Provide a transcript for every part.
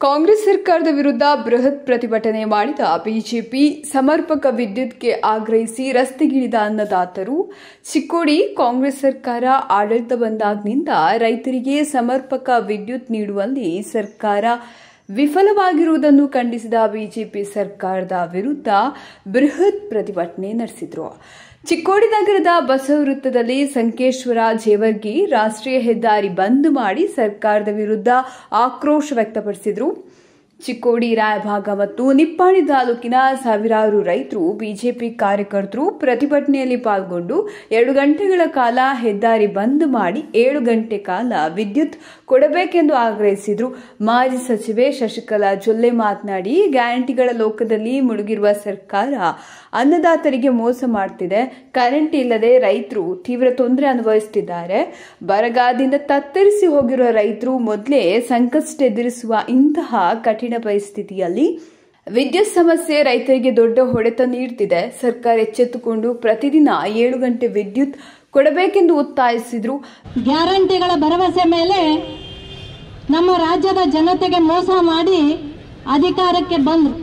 ಕಾಂಗ್ರೆಸ್ ಸರ್ಕಾರದ ವಿರುದ್ಧ ಬೃಹತ್ ಪ್ರತಿಭಟನೆ ಮಾಡಿದ ಬಿಜೆಪಿ ಸಮರ್ಪಕ ವಿದ್ಯುತ್ಗೆ ಆಗ್ರಹಿಸಿ ರಸ್ತೆಗಿಳಿದ ಅನ್ನದಾತರು ಚಿಕ್ಕೋಡಿ ಕಾಂಗ್ರೆಸ್ ಸರ್ಕಾರ ಆಡಳಿತ ಬಂದಾಗಿನಿಂದ ರೈತರಿಗೆ ಸಮರ್ಪಕ ವಿದ್ಯುತ್ ನೀಡುವಲ್ಲಿ ಸರ್ಕಾರ ವಿಫಲವಾಗಿರುವುದನ್ನು ಖಂಡಿಸಿದ ಬಿಜೆಪಿ ಸರ್ಕಾರದ ವಿರುದ್ಧ ಬೃಹತ್ ಪ್ರತಿಭಟನೆ ನಡೆಸಿದರು ಚಿಕ್ಕೋಡಿ ನಗರದ ಬಸವ ವೃತ್ತದಲ್ಲಿ ಸಂಕೇಶ್ವರ ಜೇವರ್ಗಿ ರಾಷ್ಟ್ರೀಯ ಹೆದ್ದಾರಿ ಬಂದ್ ಮಾಡಿ ಸರ್ಕಾರದ ವಿರುದ್ಧ ಆಕ್ರೋಶ ವ್ಯಕ್ತಪಡಿಸಿದರು ಚಿಕ್ಕೋಡಿ ರಾಯಭಾಗ ಮತ್ತು ನಿಪ್ಪಾಣಿ ತಾಲೂಕಿನ ಸಾವಿರಾರು ರೈತರು ಬಿಜೆಪಿ ಕಾರ್ಯಕರ್ತರು ಪ್ರತಿಭಟನೆಯಲ್ಲಿ ಪಾಲ್ಗೊಂಡು ಎರಡು ಗಂಟೆಗಳ ಕಾಲ ಹೆದ್ದಾರಿ ಬಂದ್ ಮಾಡಿ ಏಳು ಗಂಟೆ ಕಾಲ ವಿದ್ಯುತ್ ಕೊಡಬೇಕೆಂದು ಆಗ್ರಹಿಸಿದರು ಮಾಜಿ ಸಚಿವೆ ಶಶಿಕಲಾ ಜೊಲ್ಲೆ ಮಾತನಾಡಿ ಗ್ಯಾರಂಟಿಗಳ ಲೋಕದಲ್ಲಿ ಮುಳುಗಿರುವ ಸರ್ಕಾರ ಅನ್ನದಾತರಿಗೆ ಮೋಸ ಮಾಡ್ತಿದೆ ಕರೆಂಟ್ ಇಲ್ಲದೆ ರೈತರು ತೀವ್ರ ತೊಂದರೆ ಅನುಭವಿಸುತ್ತಿದ್ದಾರೆ ಬರಗಾಲದಿಂದ ತತ್ತರಿಸಿ ಹೋಗಿರುವ ರೈತರು ಮೊದಲೇ ಸಂಕಷ್ಟ ಎದುರಿಸುವ ಇಂತಹ ಕಠಿಣ ಪರಿಸ್ಥಿತಿಯಲ್ಲಿ ವಿದ್ಯುತ್ ಸಮಸ್ಯೆ ರೈತರಿಗೆ ದೊಡ್ಡ ಹೊಡೆತ ನೀಡುತ್ತಿದೆ ಸರ್ಕಾರ ಎಚ್ಚೆತ್ತುಕೊಂಡು ಪ್ರತಿದಿನ ಏಳು ಗಂಟೆ ವಿದ್ಯುತ್ ಕೊಡಬೇಕೆಂದು ಒತ್ತಾಯಿಸಿದ್ರು ಗ್ಯಾರಂಟಿಗಳ ಭರವಸೆ ಮೇಲೆ ನಮ್ಮ ರಾಜ್ಯದ ಜನತೆಗೆ ಮೋಸ ಮಾಡಿ ಅಧಿಕಾರಕ್ಕೆ ಬಂದ್ರು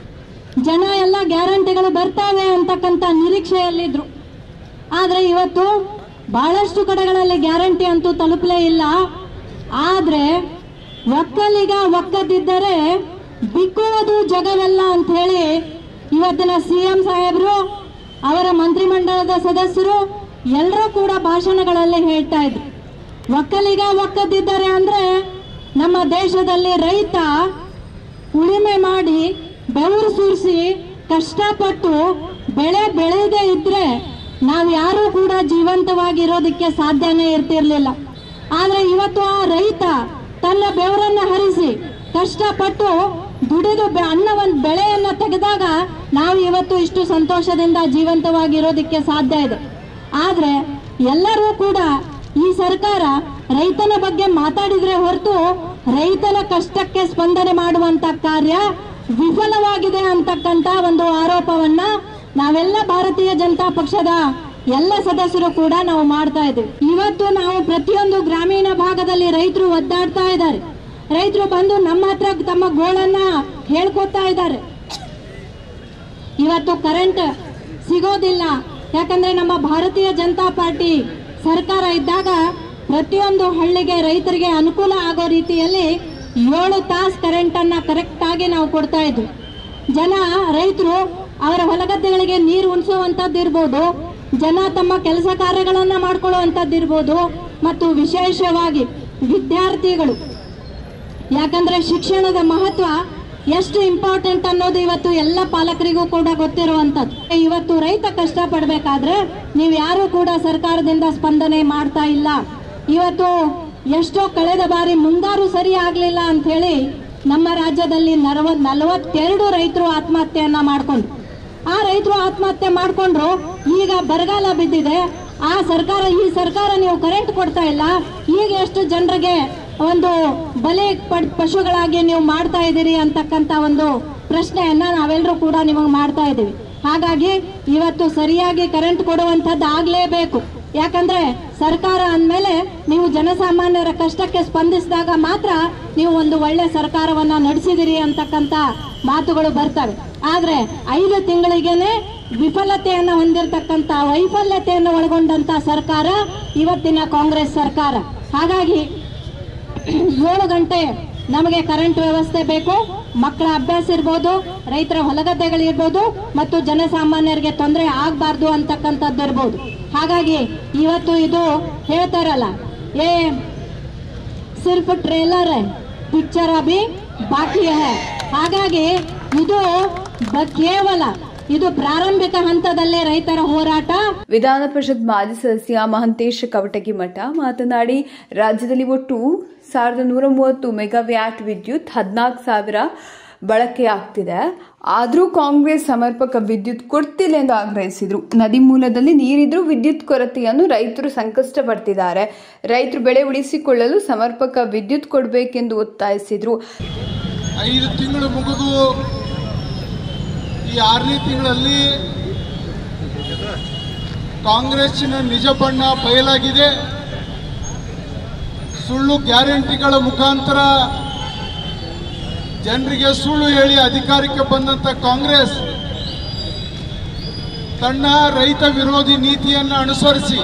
ಜನ ಎಲ್ಲ ಗ್ಯಾರಂಟಿಗಳು ಬರ್ತಾವೆ ಅಂತಕ್ಕಂಥ ನಿರೀಕ್ಷೆಯಲ್ಲಿದ್ರು ಆದರೆ ಇವತ್ತು ಬಹಳಷ್ಟು ಕಡೆಗಳಲ್ಲಿ ಗ್ಯಾರಂಟಿ ಅಂತೂ ತಲುಪಲೇ ಇಲ್ಲ ಆದರೆ ಒಕ್ಕಲಿಗ ಒಕ್ಕದಿದ್ದರೆ ಬಿಕ್ಕುವುದು ಜಗವೆಲ್ಲ ಅಂತ ಹೇಳಿ ಇವತ್ತಿನ ಸಿ ಎಂ ಸಾಹೇಬರು ಅವರ ಮಂತ್ರಿಮಂಡಲದ ಸದಸ್ಯರು ಎಲ್ಲರೂ ಕೂಡ ಭಾಷಣಗಳಲ್ಲಿ ಹೇಳ್ತಾ ಇದ್ರು ಒಕ್ಕಲಿಗ ಒಕ್ಕದಿದ್ದಾರೆ ಅಂದ್ರೆ ನಮ್ಮ ದೇಶದಲ್ಲಿ ರೈತ ಉಳಿಮೆ ಮಾಡಿ ಬೆವರು ಸುರಿಸಿ ಕಷ್ಟಪಟ್ಟು ಬೆಳೆ ಬೆಳೆಯದೇ ಇದ್ರೆ ನಾವು ಯಾರೂ ಕೂಡ ಜೀವಂತವಾಗಿರೋದಕ್ಕೆ ಸಾಧ್ಯನೇ ಇರ್ತಿರ್ಲಿಲ್ಲ ಆದ್ರೆ ಇವತ್ತು ಆ ರೈತ ತನ್ನ ಬೆವರನ್ನ ಹರಿಸಿ ಕಷ್ಟಪಟ್ಟು ದುಡಿದು ಬೆ- ಅನ್ನವನ್ನು ಬೆಳೆಯನ್ನ ತೆಗೆದಾಗ ನಾವು ಇವತ್ತು ಇಷ್ಟು ಸಂತೋಷದಿಂದ ಜೀವಂತವಾಗಿರೋದಕ್ಕೆ ಸಾಧ್ಯ ಇದೆ ಆದ್ರೆ ಎಲ್ಲರೂ ಕೂಡ ಈ ಸರ್ಕಾರ ರೈತನ ಬಗ್ಗೆ ಮಾತಾಡಿದ್ರೆ ಹೊರತು ರೈತನ ಕಷ್ಟಕ್ಕೆ ಸ್ಪಂದನೆ ಮಾಡುವಂತ ಕಾರ್ಯ ವಿಫಲವಾಗಿದೆ ಅಂತಕ್ಕಂತ ಒಂದು ಆರೋಪವನ್ನ ನಾವೆಲ್ಲ ಭಾರತೀಯ ಜನತಾ ಪಕ್ಷದ ಎಲ್ಲ ಸದಸ್ಯರು ಕೂಡ ನಾವು ಮಾಡ್ತಾ ಇದ್ದೀವಿ ಇವತ್ತು ನಾವು ಪ್ರತಿಯೊಂದು ಗ್ರಾಮೀಣ ಭಾಗದಲ್ಲಿ ರೈತರು ಒದ್ದಾಡ್ತಾ ಇದ್ದಾರೆ ರೈತರು ಬಂದು ನಮ್ಮ ಹತ್ರ ತಮ್ಮ ಗೋಳನ್ನ ಹೇಳ್ಕೊತಾ ಇದ್ದಾರೆ ಇವತ್ತು ಕರೆಂಟ್ ಸಿಗೋದಿಲ್ಲ ಯಾಕಂದ್ರೆ ನಮ್ಮ ಭಾರತೀಯ ಜನತಾ ಪಾರ್ಟಿ ಸರ್ಕಾರ ಇದ್ದಾಗ ಪ್ರತಿಯೊಂದು ಹಳ್ಳಿಗೆ ರೈತರಿಗೆ ಅನುಕೂಲ ಆಗೋ ರೀತಿಯಲ್ಲಿ ಏಳು ತಾಸು ಕರೆಂಟ್ ಅನ್ನ ಕರೆಕ್ಟ್ ಆಗಿ ನಾವು ಕೊಡ್ತಾ ಇದ್ವಿ ಜನ ರೈತರು ಅವರ ಹೊಲಗದ್ದೆಗಳಿಗೆ ನೀರು ಉಣಿಸುವಂತದ್ದು ಇರ್ಬೋದು ಜನ ತಮ್ಮ ಕೆಲಸ ಕಾರ್ಯಗಳನ್ನ ಮಾಡ್ಕೊಳ್ಳುವಂಥದ್ದು ಇರ್ಬೋದು ಮತ್ತು ವಿಶೇಷವಾಗಿ ವಿದ್ಯಾರ್ಥಿಗಳು ಯಾಕಂದ್ರೆ ಶಿಕ್ಷಣದ ಮಹತ್ವ ಎಷ್ಟು ಇಂಪಾರ್ಟೆಂಟ್ ಅನ್ನೋದು ಇವತ್ತು ಎಲ್ಲ ಪಾಲಕರಿಗೂ ಕೂಡ ಗೊತ್ತಿರುವಂತದ್ದು ಇವತ್ತು ರೈತ ಕಷ್ಟ ಪಡ್ಬೇಕಾದ್ರೆ ನೀವು ಯಾರು ಕೂಡ ಸರ್ಕಾರದಿಂದ ಸ್ಪಂದನೆ ಮಾಡ್ತಾ ಇಲ್ಲ ಇವತ್ತು ಎಷ್ಟೋ ಕಳೆದ ಬಾರಿ ಮುಂಗಾರು ಸರಿ ಆಗ್ಲಿಲ್ಲ ಅಂತ ಹೇಳಿ ನಮ್ಮ ರಾಜ್ಯದಲ್ಲಿ ನಲವತ್ ನಲವತ್ತೆರಡು ರೈತರು ಆತ್ಮಹತ್ಯೆಯನ್ನ ಮಾಡ್ಕೊಂಡ್ರು ಆ ರೈತರು ಆತ್ಮಹತ್ಯೆ ಮಾಡ್ಕೊಂಡ್ರು ಈಗ ಬರಗಾಲ ಬಿದ್ದಿದೆ ಆ ಸರ್ಕಾರ ಈ ಸರ್ಕಾರ ನೀವು ಕರೆಂಟ್ ಕೊಡ್ತಾ ಇಲ್ಲ ಈಗ ಎಷ್ಟು ಜನರಿಗೆ ಒಂದು ಬಲೆ ಪಡ್- ಪಶುಗಳಾಗಿ ನೀವು ಮಾಡ್ತಾ ಇದ್ದೀರಿ ಅಂತಕ್ಕಂಥ ಒಂದು ಪ್ರಶ್ನೆಯನ್ನ ನಾವೆಲ್ಲರೂ ಕೂಡ ನಿಮಗೆ ಮಾಡ್ತಾ ಇದ್ದೀವಿ ಹಾಗಾಗಿ ಇವತ್ತು ಸರಿಯಾಗಿ ಕರೆಂಟ್ ಕೊಡುವಂಥದ್ದು ಆಗ್ಲೇಬೇಕು ಯಾಕಂದ್ರೆ ಸರ್ಕಾರ ಅಂದಮೇಲೆ ನೀವು ಜನಸಾಮಾನ್ಯರ ಕಷ್ಟಕ್ಕೆ ಸ್ಪಂದಿಸಿದಾಗ ಮಾತ್ರ ನೀವು ಒಂದು ಒಳ್ಳೆ ಸರ್ಕಾರವನ್ನ ನಡೆಸಿದಿರಿ ಅಂತಕ್ಕಂಥ ಮಾತುಗಳು ಬರ್ತವೆ ಆದ್ರೆ ಐದು ತಿಂಗಳಿಗೆನೆ ವಿಫಲತೆಯನ್ನು ಹೊಂದಿರತಕ್ಕಂತ ವೈಫಲ್ಯತೆಯನ್ನು ಒಳಗೊಂಡಂತ ಸರ್ಕಾರ ಇವತ್ತಿನ ಕಾಂಗ್ರೆಸ್ ಸರ್ಕಾರ ಹಾಗಾಗಿ ಏಳು ಗಂಟೆ ನಮಗೆ ಕರೆಂಟ್ ವ್ಯವಸ್ಥೆ ಬೇಕು ಮಕ್ಕಳ ಅಭ್ಯಾಸ ಇರ್ಬೋದು ರೈತರ ಹೊಲಗದ್ದೆಗಳಿರ್ಬೋದು ಮತ್ತು ಜನಸಾಮಾನ್ಯರಿಗೆ ತೊಂದರೆ ಆಗಬಾರ್ದು ಅಂತಕ್ಕಂಥದ್ದು ಇರ್ಬೋದು ಹಾಗಾಗಿ ಇವತ್ತು ಇದು ಹೇಳ್ತಾರಲ್ಲ ಏ ಸಿರ್ಫ್ ಟ್ರೇಲರ್ ಪಿಕ್ಚರ್ ಅಭಿ ಬಾಕಿ ಹೈ ಹಾಗಾಗಿ ಇದು ಬ- ಕೇವಲ ಇದು ಪ್ರಾರಂಭಿಕ ಹಂತದಲ್ಲೇ ರೈತರ ಹೋರಾಟ ವಿಧಾನ ಪರಿಷತ್ ಮಾಜಿ ಸದಸ್ಯ ಮಹಂತೇಶ ಕವಟಗಿ ಮಠ ಮಾತನಾಡಿ ರಾಜ್ಯದಲ್ಲಿ ಒಟ್ಟು ಸಾವಿರದ ನೂರ ಮೂವತ್ತು ಮೆಗಾವ್ಯಾಟ್ ವಿದ್ಯುತ್ ಹದಿನಾಲ್ಕು ಸಾವಿರ ಬಳಕೆಯಾಗ್ತಿದೆ ಆದರೂ ಕಾಂಗ್ರೆಸ್ ಸಮರ್ಪಕ ವಿದ್ಯುತ್ ಕೊಡ್ತಿಲ್ಲ ಎಂದು ಆಗ್ರಹಿಸಿದರು ನದಿ ಮೂಲದಲ್ಲಿ ನೀರಿದ್ರೂ ವಿದ್ಯುತ್ ಕೊರತೆಯನ್ನು ರೈತರು ಸಂಕಷ್ಟ ಪಡ್ತಿದ್ದಾರೆ ರೈತರು ಬೆಳೆ ಉಳಿಸಿಕೊಳ್ಳಲು ಸಮರ್ಪಕ ವಿದ್ಯುತ್ ಕೊಡಬೇಕೆಂದು ಒತ್ತಾಯಿಸಿದರು ಐದು ತಿಂಗಳು ಮುಗಿದು ಈ ಆರನೇ ತಿಂಗಳಲ್ಲಿ ಕಾಂಗ್ರೆಸ್ಸಿನ ನಿಜ ಬಣ್ಣ ಬಯಲಾಗಿದೆ ಸುಳ್ಳು ಗ್ಯಾರಂಟಿಗಳ ಮುಖಾಂತರ ಜನರಿಗೆ ಸುಳ್ಳು ಹೇಳಿ ಅಧಿಕಾರಕ್ಕೆ ಬಂದಂತ ಕಾಂಗ್ರೆಸ್ ತನ್ನ ರೈತ ವಿರೋಧಿ ನೀತಿಯನ್ನು ಅನುಸರಿಸಿ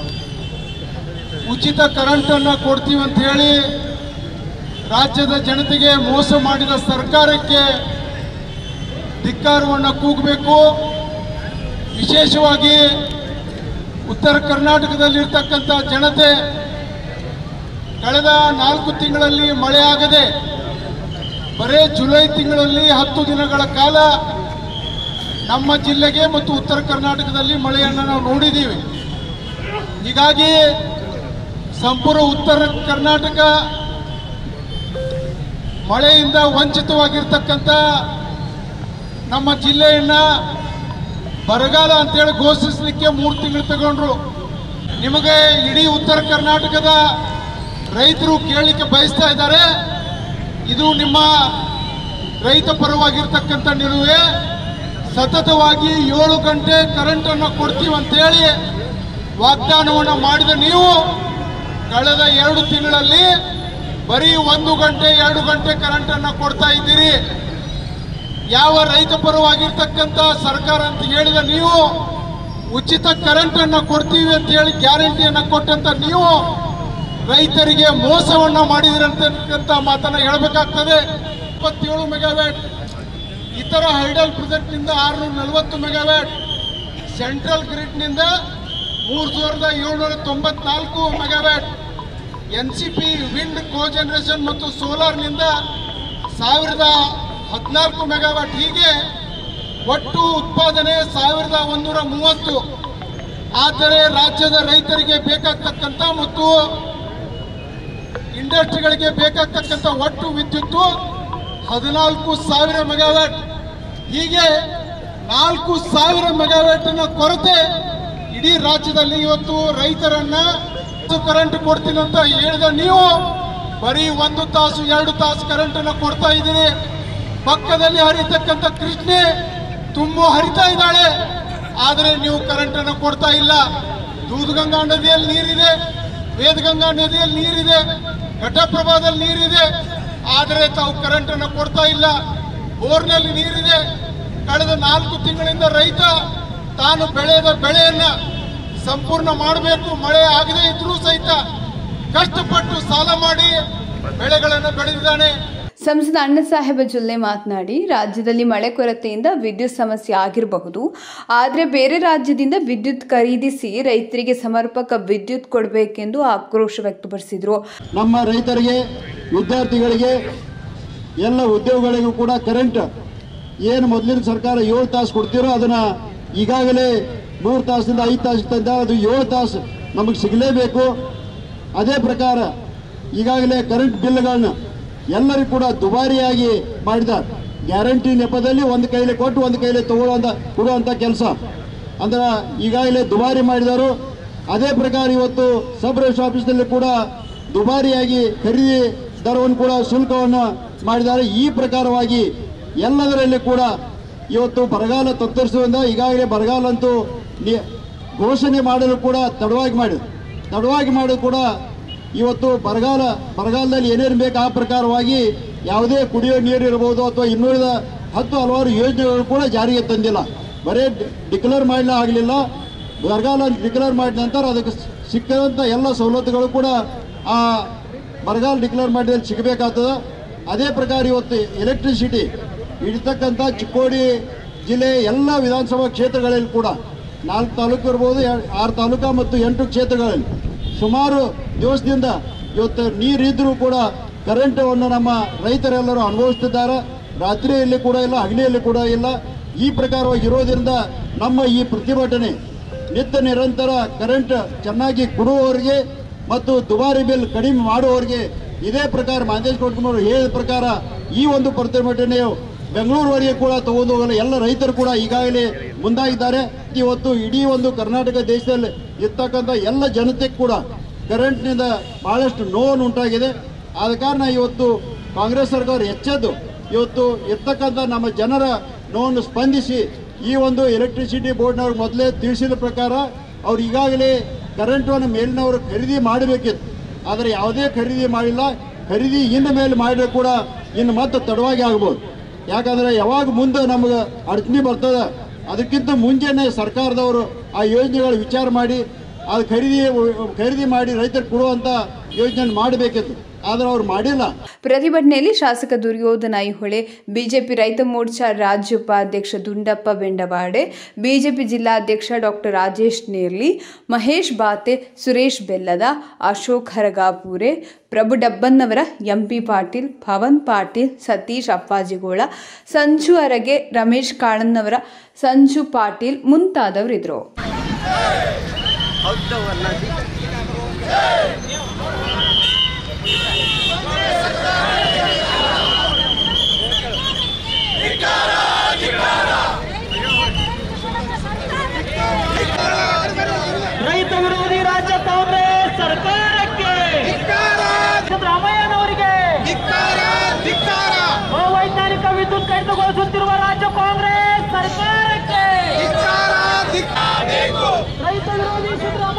ಉಚಿತ ಕರೆಂಟ್ ಅನ್ನ ಕೊಡ್ತೀವಿ ಅಂತ ಹೇಳಿ ರಾಜ್ಯದ ಜನತೆಗೆ ಮೋಸ ಮಾಡಿದ ಸರ್ಕಾರಕ್ಕೆ ಧಿಕ್ಕಾರವನ್ನು ಕೂಗಬೇಕು ವಿಶೇಷವಾಗಿ ಉತ್ತರ ಕರ್ನಾಟಕದಲ್ಲಿರ್ತಕ್ಕಂಥ ಜನತೆ ಕಳೆದ ನಾಲ್ಕು ತಿಂಗಳಲ್ಲಿ ಮಳೆ ಆಗದೆ ಬರೇ ಜುಲೈ ತಿಂಗಳಲ್ಲಿ ಹತ್ತು ದಿನಗಳ ಕಾಲ ನಮ್ಮ ಜಿಲ್ಲೆಗೆ ಮತ್ತು ಉತ್ತರ ಕರ್ನಾಟಕದಲ್ಲಿ ಮಳೆಯನ್ನು ನಾವು ನೋಡಿದ್ದೀವಿ ಹೀಗಾಗಿ ಸಂಪೂರ್ಣ ಉತ್ತರ ಕರ್ನಾಟಕ ಮಳೆಯಿಂದ ವಂಚಿತವಾಗಿರ್ತಕ್ಕಂಥ ನಮ್ಮ ಜಿಲ್ಲೆಯನ್ನ ಬರಗಾಲ ಅಂತೇಳಿ ಘೋಷಿಸಲಿಕ್ಕೆ ಮೂರು ತಿಂಗಳು ತಗೊಂಡ್ರು ನಿಮಗೆ ಇಡೀ ಉತ್ತರ ಕರ್ನಾಟಕದ ರೈತರು ಕೇಳಲಿಕ್ಕೆ ಬಯಸ್ತಾ ಇದ್ದಾರೆ ಇದು ನಿಮ್ಮ ರೈತ ಪರವಾಗಿರ್ತಕ್ಕಂಥ ನಿಲುವೆ ಸತತವಾಗಿ ಏಳು ಗಂಟೆ ಕರೆಂಟ್ ಅನ್ನು ಕೊಡ್ತೀವಿ ಅಂತೇಳಿ ವಾಗ್ದಾನವನ್ನು ಮಾಡಿದ ನೀವು ಕಳೆದ ಎರಡು ತಿಂಗಳಲ್ಲಿ ಬರೀ ಒಂದು ಗಂಟೆ ಎರಡು ಗಂಟೆ ಕರೆಂಟ್ ಅನ್ನು ಕೊಡ್ತಾ ಇದ್ದೀರಿ ಯಾವ ರೈತ ಪರವಾಗಿರ್ತಕ್ಕಂಥ ಸರ್ಕಾರ ಅಂತ ಹೇಳಿದ ನೀವು ಉಚಿತ ಕರೆಂಟ್ ಅನ್ನ ಕೊಡ್ತೀವಿ ಅಂತ ಹೇಳಿ ಗ್ಯಾರಂಟಿಯನ್ನ ಕೊಟ್ಟಂತ ನೀವು ರೈತರಿಗೆ ಮೋಸವನ್ನ ಮಾಡಿದಿರಂತಕ್ಕಂಥ ಮಾತನ್ನ ಹೇಳಬೇಕಾಗ್ತದೆ ಇಪ್ಪತ್ತೇಳು ಮೆಗಾವ್ಯಾಟ್ ಇತರ ಹೈಡಲ್ ಪ್ರಾಜೆಕ್ಟ್ ನಿಂದ ಆರುನೂರ ನಲವತ್ತು ಮೆಗಾವ್ಯಾಟ್ ಸೆಂಟ್ರಲ್ ಗ್ರಿಡ್ ನಿಂದ ಮೂರು ಸಾವಿರದ ಏಳ್ನೂರ ತೊಂಬತ್ನಾಲ್ಕು megawatt N C P wind cogeneration ಮತ್ತು ಸೋಲಾರ್ನಿಂದ ಸಾವಿರದ ಹದಿನಾಲ್ಕು ಮೆಗಾವಾಟ್ ಹೀಗೆ ಒಟ್ಟು ಉತ್ಪಾದನೆ ಸಾವಿರದ ಒಂದೂರ ಮೂವತ್ತು ಆದರೆ ರಾಜ್ಯದ ರೈತರಿಗೆ ಬೇಕಾಗ್ತಕ್ಕಂಥ ಮತ್ತು ಇಂಡಸ್ಟ್ರಿಗಳಿಗೆ ಬೇಕಾಗ್ತಕ್ಕಂಥ ಒಟ್ಟು ವಿದ್ಯುತ್ತು ಹದಿನಾಲ್ಕು ಸಾವಿರ ಮೆಗಾವ್ಯಾಟ್ ಹೀಗೆ ನಾಲ್ಕು ಸಾವಿರ ಮೆಗಾವ್ಯಾಟ್ನ ಕೊರತೆ ಇಡೀ ರಾಜ್ಯದಲ್ಲಿ ಇವತ್ತು ರೈತರನ್ನ ಕರೆಂಟ್ ಕೊಡ್ತೀನಿ ಅಂತ ಹೇಳಿದ ನೀವು ಬರೀ ಒಂದು ತಾಸು ಎರಡು ತಾಸು ಕರೆಂಟ್ ಅನ್ನ ಕೊಡ್ತಾ ಇದ್ದೀರಿ ಪಕ್ಕದಲ್ಲಿ ಹರಿತಕ್ಕಂಥ ಕೃಷ್ಣೆ ತುಂಬು ಹರಿತಾ ಇದ್ದಾಳೆ ಆದರೆ ನೀವು ಕರೆಂಟ್ ಅನ್ನು ಕೊಡ್ತಾ ಇಲ್ಲ ದೂಧಗಂಗಾ ನದಿಯಲ್ಲಿ ನೀರಿದೆ ವೇದಗಂಗಾ ನದಿಯಲ್ಲಿ ನೀರಿದೆ ಘಟಪ್ರಭಾದಲ್ಲಿ ನೀರಿದೆ ಆದರೆ ತಾವು ಕರೆಂಟ್ ಅನ್ನು ಕೊಡ್ತಾ ಇಲ್ಲ ಬೋರ್ನಲ್ಲಿ ನೀರಿದೆ ಕಳೆದ ನಾಲ್ಕು ತಿಂಗಳಿಂದ ರೈತ ತಾನು ಬೆಳೆದ ಬೆಳೆಯನ್ನ ಸಂಪೂರ್ಣ ಮಾಡಬೇಕು ಮಳೆ ಆಗದೇ ಇದ್ರೂ ಸಹಿತ ಕಷ್ಟಪಟ್ಟು ಸಾಲ ಮಾಡಿ ಬೆಳೆಗಳನ್ನು ಬೆಳೆದಿದ್ದಾನೆ ಸಂಸದ ಅಣ್ಣಸಾಹೇಬ ಜೊಲ್ಲೆ ಮಾತನಾಡಿ ರಾಜ್ಯದಲ್ಲಿ ಮಳೆ ಕೊರತೆಯಿಂದ ವಿದ್ಯುತ್ ಸಮಸ್ಯೆ ಆಗಿರಬಹುದು ಆದರೆ ಬೇರೆ ರಾಜ್ಯದಿಂದ ವಿದ್ಯುತ್ ಖರೀದಿಸಿ ರೈತರಿಗೆ ಸಮರ್ಪಕ ವಿದ್ಯುತ್ ಕೊಡಬೇಕೆಂದು ಆಕ್ರೋಶ ವ್ಯಕ್ತಪಡಿಸಿದರು ನಮ್ಮ ರೈತರಿಗೆ ವಿದ್ಯಾರ್ಥಿಗಳಿಗೆ ಎಲ್ಲ ಉದ್ಯೋಗಗಳಿಗೂ ಕೂಡ ಕರೆಂಟ್ ಏನು ಮೊದಲಿನ ಸರ್ಕಾರ ಏಳು ತಾಸು ಕೊಡ್ತಿರೋ ಅದನ್ನ ಈಗಾಗಲೇ ಮೂರು ತಾಸಿಂದ ಐದು ತಾಸು ತಂದ ಅದು ಏಳು ತಾಸು ನಮಗೆ ಸಿಗಲೇಬೇಕು ಅದೇ ಪ್ರಕಾರ ಈಗಾಗಲೇ ಕರೆಂಟ್ ಬಿಲ್ಗಳನ್ನ ಎಲ್ಲರಿಗೂ ಕೂಡ ದುಬಾರಿಯಾಗಿ ಮಾಡಿದ್ದಾರೆ ಗ್ಯಾರಂಟಿ ನೆಪದಲ್ಲಿ ಒಂದು ಕೈಲಿ ಕೊಟ್ಟು ಒಂದು ಕೈಲಿ ತಗೊಳ್ಳುವಂತ ಕೊಡುವಂಥ ಕೆಲಸ ಅಂದ್ರೆ ಈಗಾಗಲೇ ದುಬಾರಿ ಮಾಡಿದರು ಅದೇ ಪ್ರಕಾರ ಇವತ್ತು ಸಬ್ ರಿಜಿಸ್ಟರ್ ಆಫೀಸ್ನಲ್ಲಿ ಕೂಡ ದುಬಾರಿಯಾಗಿ ಖರೀದಿ ದರವನ್ನು ಕೂಡ ಶುಲ್ಕವನ್ನು ಮಾಡಿದ್ದಾರೆ ಈ ಪ್ರಕಾರವಾಗಿ ಎಲ್ಲದರಲ್ಲಿ ಕೂಡ ಇವತ್ತು ಬರಗಾಲ ತತ್ತರಿಸುವುದರಿಂದ ಈಗಾಗಲೇ ಬರಗಾಲ ಅಂತೂ ನಿ- ಘೋಷಣೆ ಮಾಡಲು ಕೂಡ ತಡವಾಗಿ ಮಾಡಿದ್ರು ತಡವಾಗಿ ಮಾಡೋದು ಕೂಡ ಇವತ್ತು ಬರಗಾಲ ಬರಗಾಲದಲ್ಲಿ ಏನೇನು ಬೇಕು ಆ ಪ್ರಕಾರವಾಗಿ ಯಾವುದೇ ಕುಡಿಯೋ ನೀರು ಇರಬಹುದು ಅಥವಾ ಇನ್ನುಳಿದ ಹತ್ತು ಹಲವಾರು ಯೋಜನೆಗಳು ಕೂಡ ಜಾರಿಗೆ ತಂದಿಲ್ಲ ಬರೇ ಡಿಕ್ಲೇರ್ ಮಾಡಲೇ ಆಗಲಿಲ್ಲ ಬರಗಾಲ ಅಂತ ಡಿಕ್ಲೇರ್ ಮಾಡಿದ ನಂತರ ಅದಕ್ಕೆ ಸಿಕ್ಕದಂಥ ಎಲ್ಲ ಸವಲತ್ತುಗಳು ಕೂಡ ಆ ಬರಗಾಲ ಡಿಕ್ಲೇರ್ ಮಾಡಿದಲ್ಲಿ ಸಿಗಬೇಕಾಗ್ತದೆ ಅದೇ ಪ್ರಕಾರ ಇವತ್ತು ಎಲೆಕ್ಟ್ರಿಸಿಟಿ ಇರ್ತಕ್ಕಂಥ ಚಿಕ್ಕೋಡಿ ಜಿಲ್ಲೆ ಎಲ್ಲ ವಿಧಾನಸಭಾ ಕ್ಷೇತ್ರಗಳಲ್ಲಿ ಕೂಡ ನಾಲ್ಕು ತಾಲೂಕು ಇರ್ಬೋದು ಎ- ಆರು ತಾಲೂಕು ಮತ್ತು ಎಂಟು ಕ್ಷೇತ್ರಗಳಲ್ಲಿ ಸುಮಾರು ದಿವಸದಿಂದ ಇವತ್ತು ನೀರಿದ್ರೂ ಕೂಡ ಕರೆಂಟನ್ನು ನಮ್ಮ ರೈತರೆಲ್ಲರೂ ಅನುಭವಿಸ್ತಿದ್ದಾರೆ ರಾತ್ರಿಯಲ್ಲಿ ಕೂಡ ಇಲ್ಲ ಹಗಲಿಯಲ್ಲಿ ಕೂಡ ಇಲ್ಲ ಈ ಪ್ರಕಾರವಾಗಿ ಇರೋದ್ರಿಂದ ನಮ್ಮ ಈ ಪ್ರತಿಭಟನೆ ನಿತ್ಯ ನಿರಂತರ ಕರೆಂಟ್ ಚೆನ್ನಾಗಿ ಕೊಡುವವರಿಗೆ ಮತ್ತು ದುಬಾರಿ ಬಿಲ್ ಕಡಿಮೆ ಮಾಡುವವರಿಗೆ ಇದೇ ಪ್ರಕಾರ ಮಾದೇಶ್ ಕೊಟ್ಕೊಂಡವರು ಹೇಳಿದ ಪ್ರಕಾರ ಈ ಒಂದು ಪ್ರತಿಭಟನೆಯು ಬೆಂಗಳೂರುವರೆಗೆ ಕೂಡ ತಗೊಂಡು ಹೋಗಲು ಎಲ್ಲ ರೈತರು ಕೂಡ ಈಗಾಗಲೇ ಮುಂದಾಗಿದ್ದಾರೆ ಇವತ್ತು ಇಡೀ ಒಂದು ಕರ್ನಾಟಕ ದೇಶದಲ್ಲಿ ಇರ್ತಕ್ಕಂಥ ಎಲ್ಲ ಜನತೆ ಕೂಡ ಕರೆಂಟ್ನಿಂದ ಬಹಳಷ್ಟು ನೋವನ್ನು ಉಂಟಾಗಿದೆ ಆದ ಕಾರಣ ಇವತ್ತು ಕಾಂಗ್ರೆಸ್ ಸರ್ಕಾರ ಎಚ್ಚೆದ್ದು ಇವತ್ತು ಇರ್ತಕ್ಕಂಥ ನಮ್ಮ ಜನರ ನೋವನ್ನು ಸ್ಪಂದಿಸಿ ಈ ಒಂದು ಎಲೆಕ್ಟ್ರಿಸಿಟಿ ಬೋರ್ಡ್ನವ್ರು ಮೊದಲೇ ತಿಳಿಸಿದ ಪ್ರಕಾರ ಅವ್ರು ಈಗಾಗಲೇ ಕರೆಂಟನ್ನು ಮೇಲಿನವರು ಖರೀದಿ ಮಾಡಬೇಕಿತ್ತು ಆದರೆ ಯಾವುದೇ ಖರೀದಿ ಮಾಡಿಲ್ಲ ಖರೀದಿ ಇನ್ನು ಮೇಲೆ ಮಾಡಿದ್ರೆ ಕೂಡ ಇನ್ನು ಮತ್ತೆ ತಡವಾಗಿ ಆಗ್ಬೋದು ಯಾಕಂದ್ರೆ ಯಾವಾಗ ಮುಂದೆ ನಮ್ಗೆ ಅಡಚಣೆ ಬರ್ತದ ಅದಕ್ಕಿಂತ ಮುಂಚೆನೆ ಸರ್ಕಾರದವರು ಆ ಯೋಜನೆಗಳು ವಿಚಾರ ಮಾಡಿ ಅದು ಖರೀದಿ ಖರೀದಿ ಮಾಡಿ ರೈತರಿಗೆ ಕೊಡುವಂಥ ಯೋಜನೆ ಮಾಡಬೇಕಿತ್ತು ಆದರೆ ಅವ್ರು ಮಾಡಿಲ್ಲ ಪ್ರತಿಭಟನೆಯಲ್ಲಿ ಶಾಸಕ ದುರ್ಯೋಧನ ಐಹೊಳೆ ಬಿಜೆಪಿ ರೈತ ಮೋರ್ಚಾ ರಾಜ್ಯ ಉಪಾಧ್ಯಕ್ಷ ದುಂಡಪ್ಪ ಬೆಂಡವಾಡೆ ಬಿಜೆಪಿ ಜಿಲ್ಲಾಧ್ಯಕ್ಷ ಡಾಕ್ಟರ್ ರಾಜೇಶ್ ನೇರ್ಲಿ ಮಹೇಶ್ ಬಾತೆ ಸುರೇಶ್ ಬೆಲ್ಲದ ಅಶೋಕ್ ಹರಗಾಪುರೆ ಪ್ರಭು ಡಬ್ಬನ್ನವರ ಎಂಪಿ ಪಾಟೀಲ್ ಪವನ್ ಪಾಟೀಲ್ ಸತೀಶ್ ಅಪ್ಪಾಜಿಗೋಳ ಸಂಜು ಅರಗೆ ರಮೇಶ್ ಕಾಳನ್ನವರ ಸಂಜು ಪಾಟೀಲ್ ಮುಂತಾದವರಿದ್ದರು ರೈತ ವಿರೋಧಿ ರಾಜ್ಯ ಕಾಂಗ್ರೆಸ್ ಸರ್ಕಾರಕ್ಕೆ ಸಿದ್ದರಾಮಯ್ಯನವರಿಗೆ ಅವೈಜ್ಞಾನಿಕ ವಿದ್ಯುತ್ ಕಡಿತಗೊಳಿಸುತ್ತಿರುವ ರಾಜ್ಯ ಕಾಂಗ್ರೆಸ್ ಸರ್ಕಾರಕ್ಕೆ ರೈತ ವಿರೋಧಿ ಸಿದ್ದರಾಮಯ್ಯ